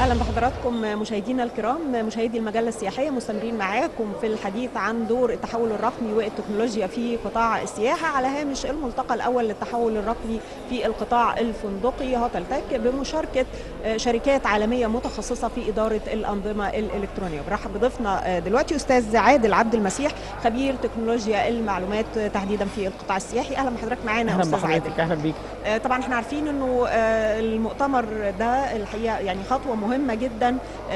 اهلا بحضراتكم مشاهدينا الكرام مشاهدي المجله السياحيه مستمرين معاكم في الحديث عن دور التحول الرقمي والتكنولوجيا في قطاع السياحه على هامش الملتقى الاول للتحول الرقمي في القطاع الفندقي هوتل تك بمشاركه شركات عالميه متخصصه في اداره الانظمه الالكترونيه برحب بضيفنا دلوقتي استاذ عادل عبد المسيح خبير تكنولوجيا المعلومات تحديدا في القطاع السياحي اهلا بحضرتك معانا اهلا استاذ عادل بحضرتك اهلا بيك طبعا احنا عارفين انه المؤتمر ده الحقيقه يعني خطوه مهمه جدا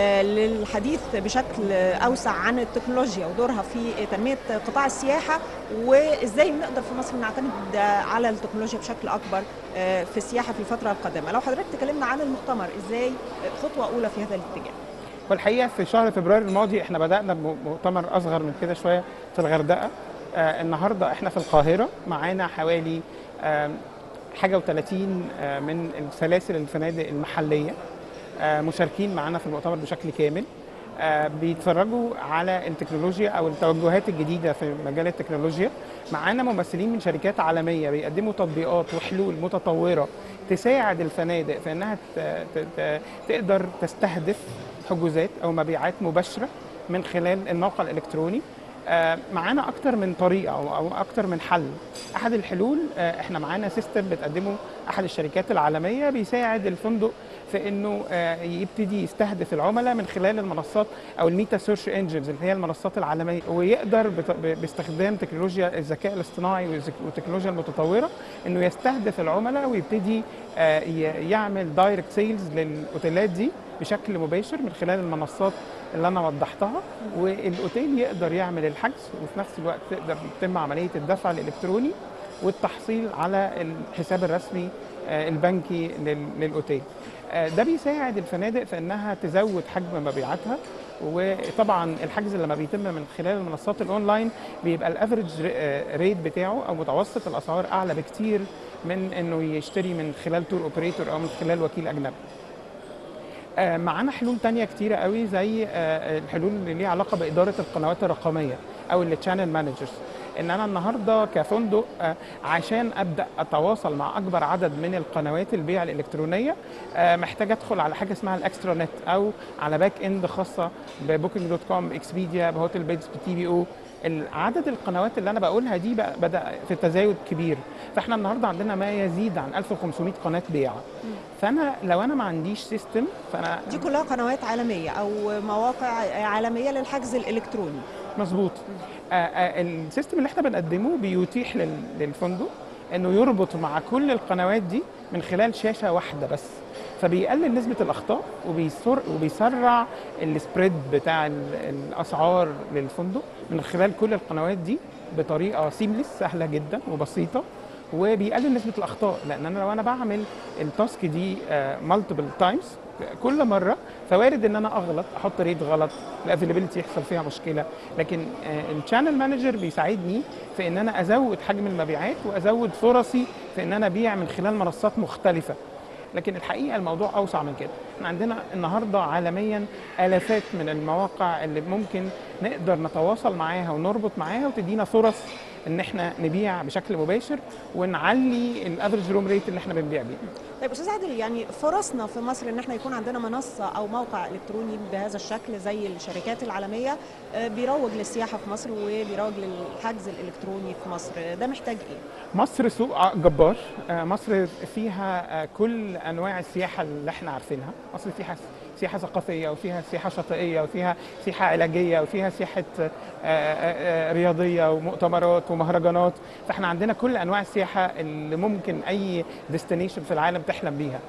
للحديث بشكل اوسع عن التكنولوجيا ودورها في تنميه قطاع السياحه وازاي نقدر في مصر نعتمد على التكنولوجيا بشكل اكبر في السياحه في الفتره القادمه لو حضرتك تكلمنا عن المؤتمر ازاي خطوه اولى في هذا الاتجاه والحقيقه في شهر فبراير الماضي احنا بدانا بمؤتمر اصغر من كده شويه في الغردقه آه النهارده احنا في القاهره معانا حوالي آه حاجه و30 آه من السلاسل الفنادق المحليه آه مشاركين معانا في المؤتمر بشكل كامل آه بيتفرجوا على التكنولوجيا او التوجهات الجديده في مجال التكنولوجيا معانا ممثلين من شركات عالميه بيقدموا تطبيقات وحلول متطوره تساعد الفنادق في انها تقدر تستهدف حجوزات او مبيعات مباشره من خلال الموقع الالكتروني معانا اكتر من طريقه او اكتر من حل احد الحلول احنا معانا سيستم بتقدمه احد الشركات العالميه بيساعد الفندق في انه يبتدي يستهدف العملاء من خلال المنصات او الميتا سيرش انجنز اللي هي المنصات العالميه ويقدر باستخدام تكنولوجيا الذكاء الاصطناعي والتكنولوجيا المتطوره انه يستهدف العملاء ويبتدي يعمل دايركت سيلز للاوتيلات دي بشكل مباشر من خلال المنصات اللي انا وضحتها والاوتيل يقدر يعمل الحجز وفي نفس الوقت تقدر تتم عمليه الدفع الالكتروني والتحصيل على الحساب الرسمي البنكي للاوتيل ده بيساعد الفنادق في انها تزود حجم مبيعاتها وطبعا الحجز لما بيتم من خلال المنصات الاونلاين بيبقى الافريج ريت بتاعه او متوسط الاسعار اعلى بكتير من انه يشتري من خلال تور اوبريتور او من خلال وكيل اجنبي معانا حلول تانية كتيرة قوي زي الحلول اللي ليها علاقة بإدارة القنوات الرقمية أو التشانل مانجرز ان انا النهارده كفندق عشان ابدا اتواصل مع اكبر عدد من القنوات البيع الالكترونيه محتاج ادخل على حاجه اسمها الاكسترا نت او على باك اند خاصه ببوكينج دوت كوم اكسبيديا بهوتل بيدز بتي بي او عدد القنوات اللي انا بقولها دي بدا في تزايد كبير فاحنا النهارده عندنا ما يزيد عن 1500 قناه بيع فانا لو انا ما عنديش سيستم فانا دي كلها قنوات عالميه او مواقع عالميه للحجز الالكتروني مظبوط السيستم اللي احنا بنقدمه بيتيح للفندق انه يربط مع كل القنوات دي من خلال شاشه واحده بس فبيقلل نسبه الاخطاء وبيسر وبيسرع السبريد بتاع الاسعار للفندق من خلال كل القنوات دي بطريقه سيملس سهله جدا وبسيطه وبيقلل نسبه الاخطاء لان انا لو انا بعمل التاسك دي مالتيبل تايمز كل مره فوارد ان انا اغلط احط ريت غلط الافيلابيلتي يحصل فيها مشكله لكن الشانل مانجر بيساعدني في ان انا ازود حجم المبيعات وازود فرصي في ان انا ابيع من خلال منصات مختلفه لكن الحقيقه الموضوع اوسع من كده احنا عندنا النهارده عالميا الافات من المواقع اللي ممكن نقدر نتواصل معاها ونربط معاها وتدينا فرص ان احنا نبيع بشكل مباشر ونعلي الافرج روم ريت اللي احنا بنبيع بيه. طيب استاذ عادل يعني فرصنا في مصر ان احنا يكون عندنا منصه او موقع الكتروني بهذا الشكل زي الشركات العالميه بيروج للسياحه في مصر وبيروج للحجز الالكتروني في مصر ده محتاج ايه؟ مصر سوق جبار مصر فيها كل انواع السياحه اللي احنا عارفينها مصر فيها سياحه ثقافيه وفيها سياحه شاطئيه وفيها سياحه علاجيه وفيها سياحه رياضيه ومؤتمرات ومهرجانات فاحنا عندنا كل انواع السياحه اللي ممكن اي ديستنيشن في العالم تحلم بيها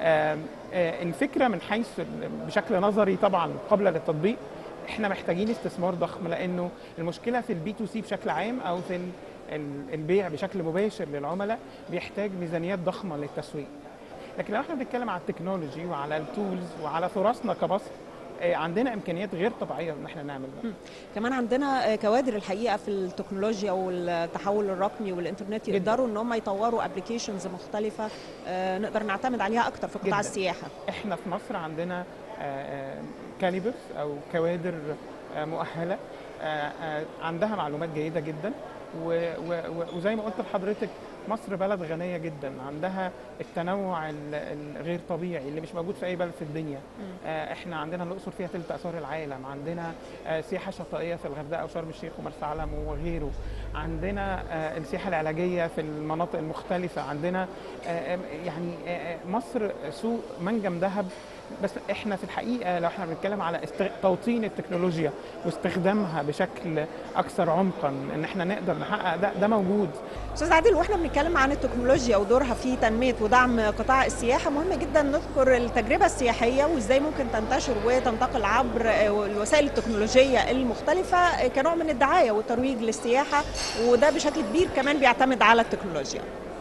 الفكره من حيث بشكل نظري طبعا قبل للتطبيق احنا محتاجين استثمار ضخم لانه المشكله في البي تو سي بشكل عام او في البيع بشكل مباشر للعملاء بيحتاج ميزانيات ضخمه للتسويق لكن لو احنا بنتكلم على التكنولوجي وعلى التولز وعلى فرصنا كمصر عندنا امكانيات غير طبيعيه ان احنا نعمل ده كمان عندنا كوادر الحقيقه في التكنولوجيا والتحول الرقمي والانترنت يقدروا ان هم يطوروا ابلكيشنز مختلفه نقدر نعتمد عليها اكتر في قطاع السياحه احنا في مصر عندنا كاليبرز او كوادر مؤهله عندها معلومات جيده جدا وزي ما قلت لحضرتك مصر بلد غنيه جدا عندها التنوع ال- الغير طبيعي اللي مش موجود في اي بلد في الدنيا آه، احنا عندنا الاقصر فيها ثلث اثار العالم عندنا آه، سياحه شاطئيه في الغردقه وشرم الشيخ ومرسى علم وغيره عندنا آه، السياحه العلاجيه في المناطق المختلفه عندنا آه، يعني آه، مصر سوق منجم ذهب بس احنا في الحقيقه لو احنا بنتكلم على است- توطين التكنولوجيا واستخدامها بشكل اكثر عمقا ان احنا نقدر نحقق ده ده موجود استاذ عادل واحنا بنتكلم عن التكنولوجيا ودورها في تنميه ودعم قطاع السياحه مهم جدا نذكر التجربه السياحيه وازاي ممكن تنتشر وتنتقل عبر الوسائل التكنولوجيه المختلفه كنوع من الدعايه والترويج للسياحه وده بشكل كبير كمان بيعتمد على التكنولوجيا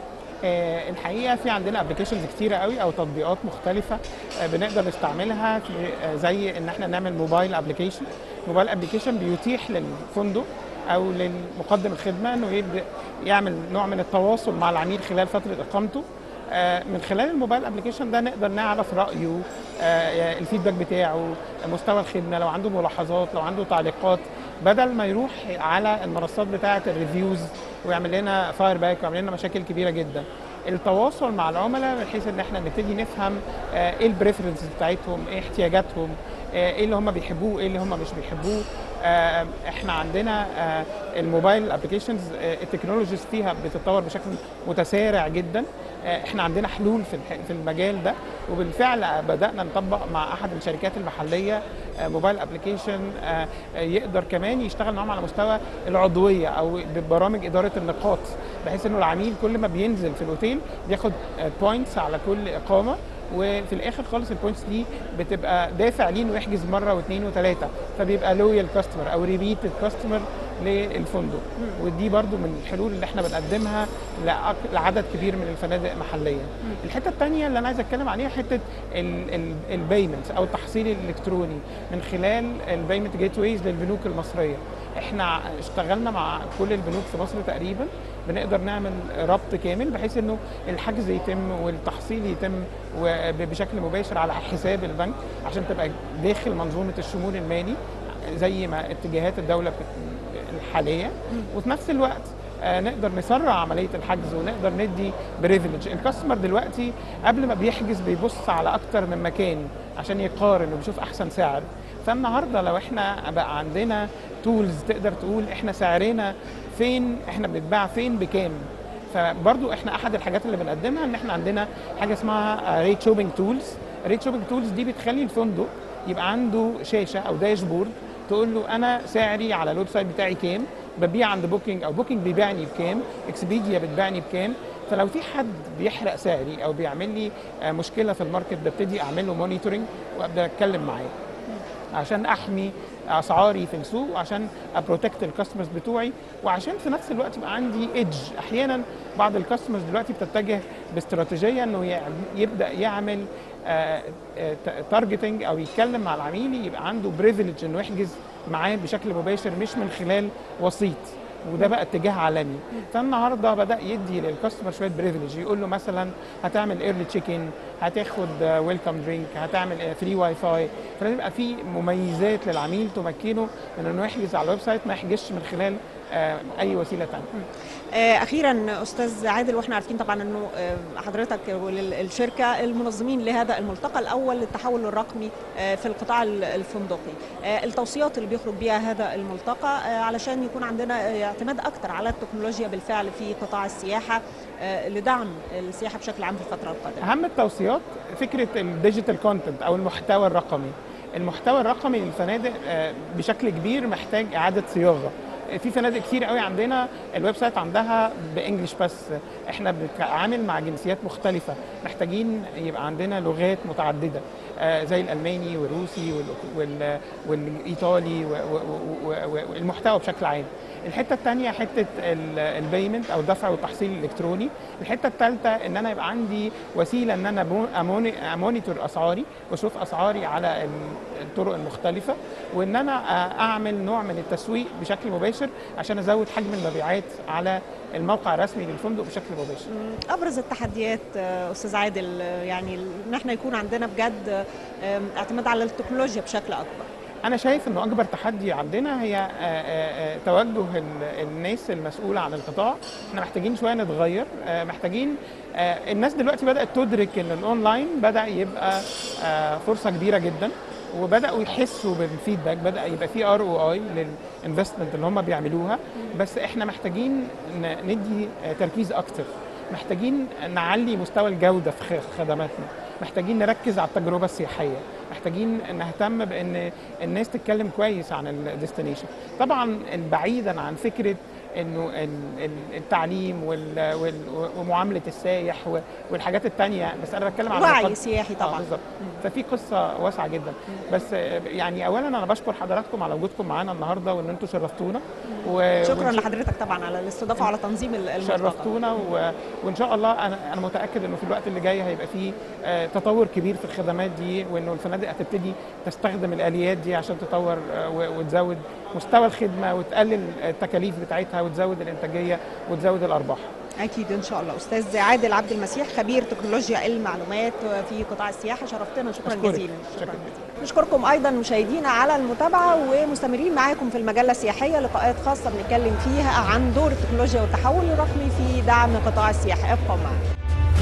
آه، الحقيقه في عندنا ابلكيشنز كتيره قوي او تطبيقات مختلفه آه، بنقدر نستعملها في آه، زي ان احنا نعمل موبايل ابلكيشن موبايل ابلكيشن بيتيح للفندق او للمقدم الخدمه انه يبدا يعمل نوع من التواصل مع العميل خلال فتره اقامته آه، من خلال الموبايل ابلكيشن ده نقدر نعرف رايه آه، الفيدباك بتاعه مستوى الخدمه لو عنده ملاحظات لو عنده تعليقات بدل ما يروح على المنصات بتاعه الريفيوز ويعمل لنا فاير باك ويعمل لنا مشاكل كبيره جدا التواصل مع العملاء بحيث ان احنا نبتدي نفهم آه، ايه البريفرنس بتاعتهم ايه احتياجاتهم آه، ايه اللي هم بيحبوه ايه اللي هم مش بيحبوه آه، احنا عندنا آه، الموبايل ابلكيشنز التكنولوجيز فيها بتتطور بشكل متسارع جدا آه، احنا عندنا حلول في الح- في المجال ده وبالفعل بدانا نطبق مع احد الشركات المحليه آه، موبايل ابلكيشن آه، آه، يقدر كمان يشتغل معاهم على مستوى العضويه او ببرامج اداره النقاط بحيث انه العميل كل ما بينزل في الاوتيل بياخد بوينتس على كل اقامه وفي الاخر خالص البوينتس دي بتبقى دافع ليه انه يحجز مره واثنين وثلاثه فبيبقى لويال كاستمر او ريبيتد كاستمر للفندق ودي برضو من الحلول اللي احنا بنقدمها لأك- لعدد كبير من الفنادق محليا الحته الثانيه اللي انا عايز اتكلم عليها حته البيمنت او التحصيل الالكتروني من خلال البيمنت جيت ويز للبنوك المصريه احنا اشتغلنا مع كل البنوك في مصر تقريبا بنقدر نعمل ربط كامل بحيث انه الحجز يتم والتحصيل يتم وب- بشكل مباشر على حساب البنك عشان تبقى داخل منظومه الشمول المالي زي ما اتجاهات الدوله بت- الحاليه وفي نفس الوقت آه، نقدر نسرع عمليه الحجز ونقدر ندي بريفليج الكاستمر دلوقتي قبل ما بيحجز بيبص على اكتر من مكان عشان يقارن وبيشوف احسن سعر فالنهارده لو احنا بقى عندنا تولز تقدر تقول احنا سعرنا فين احنا بنتباع فين بكام فبرضو احنا احد الحاجات اللي بنقدمها ان احنا عندنا حاجه اسمها ريت شوبينج تولز ريت شوبينج تولز دي بتخلي الفندق يبقى عنده شاشه او داشبورد تقول له انا سعري على الويب سايت بتاعي كام ببيع عند بوكينج او بوكينج بيبيعني بكام اكسبيديا بتبيعني بكام فلو في حد بيحرق سعري او بيعمل لي آه، مشكله في الماركت ببتدي اعمل له مونيتورنج وابدا اتكلم معاه عشان احمي اسعاري في السوق وعشان ابروتكت الكاستمرز بتوعي وعشان في نفس الوقت يبقى عندي ايدج احيانا بعض الكاستمرز دلوقتي بتتجه باستراتيجيه انه يع- يبدا يعمل تارجتنج او يتكلم مع العميل يبقى عنده بريفليج انه يحجز معاه بشكل مباشر مش من خلال وسيط وده بقى اتجاه عالمي فالنهارده بدا يدي للكاستمر شويه بريفليج يقول له مثلا هتعمل ايرلي تشيك ان هتاخد ويلكم درينك هتعمل فري واي فاي فلازم يبقى في مميزات للعميل تمكنه من انه يحجز على الويب سايت ما يحجزش من خلال آه، اي وسيله ثانيه آه، اخيرا استاذ عادل واحنا عارفين طبعا انه آه، حضرتك والشركه المنظمين لهذا الملتقى الاول للتحول الرقمي آه، في القطاع ال- الفندقي آه، التوصيات اللي بيخرج بيها هذا الملتقى آه، علشان يكون عندنا آه، اعتماد اكثر على التكنولوجيا بالفعل في قطاع السياحه آه، لدعم السياحه بشكل عام في الفتره القادمه اهم التوصيات فكره الديجيتال كونتنت او المحتوى الرقمي المحتوى الرقمي للفنادق آه، بشكل كبير محتاج اعاده صياغه في فنادق كتير قوي عندنا الويب سايت عندها بانجلش بس احنا بنتعامل مع جنسيات مختلفه محتاجين يبقى عندنا لغات متعدده آه، زي الالماني والروسي وال- وال- والايطالي و- و- و- والمحتوى بشكل عام الحته الثانيه حته البيمنت او الدفع والتحصيل الالكتروني الحته الثالثه ان انا يبقى عندي وسيله ان انا بو- أموني- امونيتور اسعاري واشوف اسعاري على ال- الطرق المختلفه وان انا آه، اعمل نوع من التسويق بشكل مباشر عشان ازود حجم المبيعات على الموقع الرسمي للفندق بشكل مباشر ابرز التحديات آه، استاذ عادل آه، يعني ان احنا يكون عندنا بجد آه، اعتماد على التكنولوجيا بشكل اكبر انا شايف انه اكبر تحدي عندنا هي آه، آه، آه، توجه ال- الناس المسؤوله عن القطاع احنا محتاجين شويه نتغير آه، محتاجين آه، الناس دلوقتي بدات تدرك ان الاونلاين بدا يبقى آه، فرصه كبيره جدا وبداوا يحسوا بالفيدباك بدا يبقى في ار او اي للانفستمنت اللي هم بيعملوها بس احنا محتاجين ن- ندي آه، تركيز اكتر محتاجين نعلي مستوى الجوده في خ- خدماتنا محتاجين نركز على التجربه السياحيه محتاجين نهتم بان الناس تتكلم كويس عن الديستنيشن طبعا بعيدا عن فكره انه ال- ال- التعليم وال- وال- ومعامله السايح و- والحاجات التانية بس انا بتكلم على وعي نقاط- سياحي آه، طبعا بالظبط ففي قصه واسعه جدا بس آه، يعني اولا انا بشكر حضراتكم على وجودكم معانا النهارده وان انتم شرفتونا و... شكرا ونش- لحضرتك طبعا على الاستضافه وعلى تنظيم ال- الملتقى شرفتونا و... وان شاء الله انا انا متاكد انه في الوقت اللي جاي هيبقى فيه آه، تطور كبير في الخدمات دي وانه الفنادق هتبتدي تستخدم الاليات دي عشان تطور آه، و- وتزود مستوى الخدمه وتقلل التكاليف بتاعتها وتزود الانتاجيه وتزود الارباح اكيد ان شاء الله استاذ عادل عبد المسيح خبير تكنولوجيا المعلومات في قطاع السياحه شرفتنا شكرا أشكرك. جزيلا شكرا. جزيلا نشكركم ايضا مشاهدينا على المتابعه ومستمرين معاكم في المجله السياحيه لقاءات خاصه بنتكلم فيها عن دور التكنولوجيا والتحول الرقمي في دعم قطاع السياحه ابقوا معنا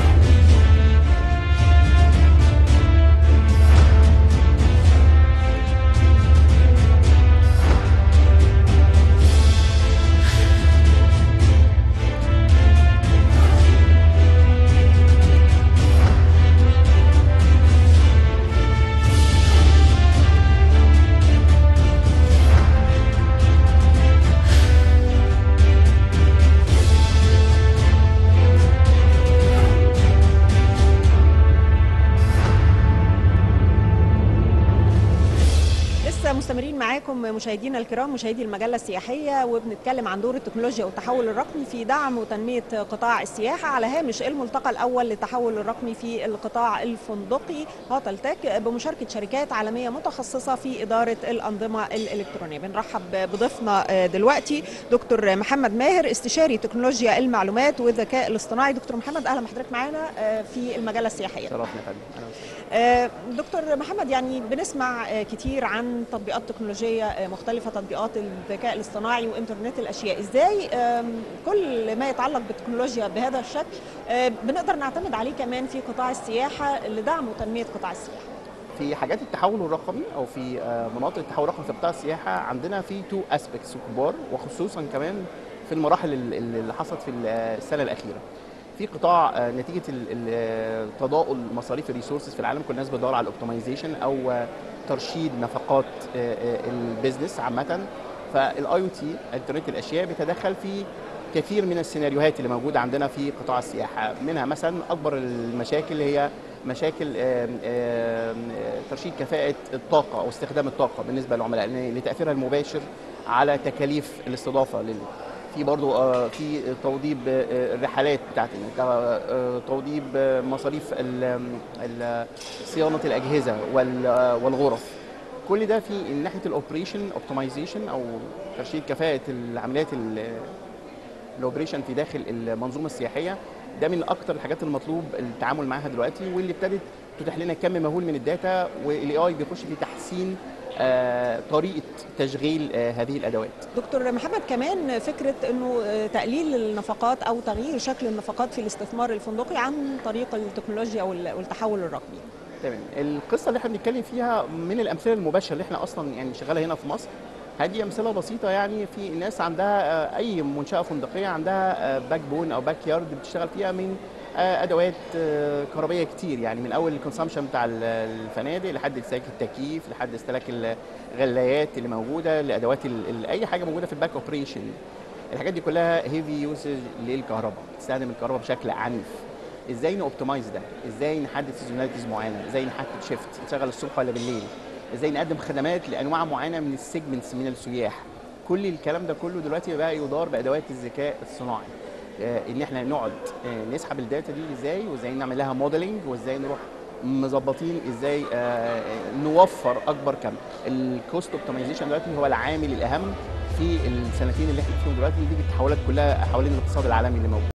لسه مستمرين معاكم مشاهدينا الكرام مشاهدي المجله السياحيه وبنتكلم عن دور التكنولوجيا والتحول الرقمي في دعم وتنميه قطاع السياحه على هامش الملتقى الاول للتحول الرقمي في القطاع الفندقي هوتل تك بمشاركه شركات عالميه متخصصه في اداره الانظمه الالكترونيه بنرحب بضيفنا دلوقتي دكتور محمد ماهر استشاري تكنولوجيا المعلومات والذكاء الاصطناعي دكتور محمد اهلا بحضرتك معانا في المجله السياحيه شرفنا يا فندم أهلا وسهلا. آه، دكتور محمد يعني بنسمع آه، كتير عن تطبيقات تكنولوجية آه، مختلفة تطبيقات الذكاء الاصطناعي وإنترنت الأشياء إزاي آم، كل ما يتعلق بالتكنولوجيا بهذا الشكل آه، بنقدر نعتمد عليه كمان في قطاع السياحة لدعم وتنمية قطاع السياحة في حاجات التحول الرقمي او في آه، مناطق التحول الرقمي في قطاع السياحه عندنا في تو اسبيكتس كبار وخصوصا كمان في المراحل ال- ال- اللي حصلت في ال- السنه الاخيره في قطاع آه، نتيجه ال- ال- تضاؤل مصاريف الريسورسز في العالم كل الناس بتدور على الاوبتمايزيشن او آه، ترشيد نفقات آه، آه، البيزنس عامه فالاي او تي انترنت الاشياء بيتدخل في كثير من السيناريوهات اللي موجوده عندنا في قطاع السياحه منها مثلا اكبر المشاكل هي مشاكل آم، آم، ترشيد كفاءه الطاقه او استخدام الطاقه بالنسبه للعملاء لأن لتاثيرها المباشر على تكاليف الاستضافه لل في برضو آه، في توضيب آه، الرحلات بتاعت آه، توضيب آه، مصاريف ال- ال- صيانه الاجهزه وال- آه، والغرف كل ده في ناحيه الاوبريشن اوبتمايزيشن او ترشيد كفاءه العمليات ال- الاوبريشن في داخل المنظومه السياحيه ده من اكتر الحاجات المطلوب التعامل معاها دلوقتي واللي ابتدت تتيح لنا كم مهول من الداتا والاي اي بيخش في تحسين آه، طريقه تشغيل آه، هذه الادوات دكتور محمد كمان فكرة أنه آه، تقليل النفقات أو تغيير شكل النفقات في الاستثمار الفندقي عن طريق التكنولوجيا وال- والتحول الرقمي تمام القصه اللي احنا بنتكلم فيها من الامثله المباشره اللي احنا اصلا يعني شغاله هنا في مصر هذه امثله بسيطه يعني في ناس عندها آه، اي منشاه فندقيه عندها باك بون او باك يارد بتشتغل فيها من آه، ادوات آه، كهربائيه كتير يعني من اول الكونسامشن بتاع ال- الفنادق لحد استهلاك التكييف لحد استهلاك الغلايات اللي موجوده لادوات ال- ال- اي حاجه موجوده في الباك اوبريشن الحاجات دي كلها هيفي يوسج للكهرباء تستخدم الكهرباء بشكل عنيف ازاي نوبتمايز ده ازاي نحدد سيزوناليتيز معينه ازاي نحدد شيفت نشغل الصبح ولا بالليل ازاي نقدم خدمات لانواع معينه من السيجمنتس من السياح كل الكلام ده كله دلوقتي بقى يدار بادوات الذكاء الصناعي آه، ان احنا نقعد آه، نسحب الداتا دي ازاي وازاي نعمل لها موديلنج وازاي نروح مظبطين ازاي آه، نوفر اكبر كم الكوست اوبتمايزيشن دلوقتي هو العامل الاهم في السنتين اللي احنا فيهم دلوقتي دي التحولات كلها حوالين الاقتصاد العالمي اللي موجود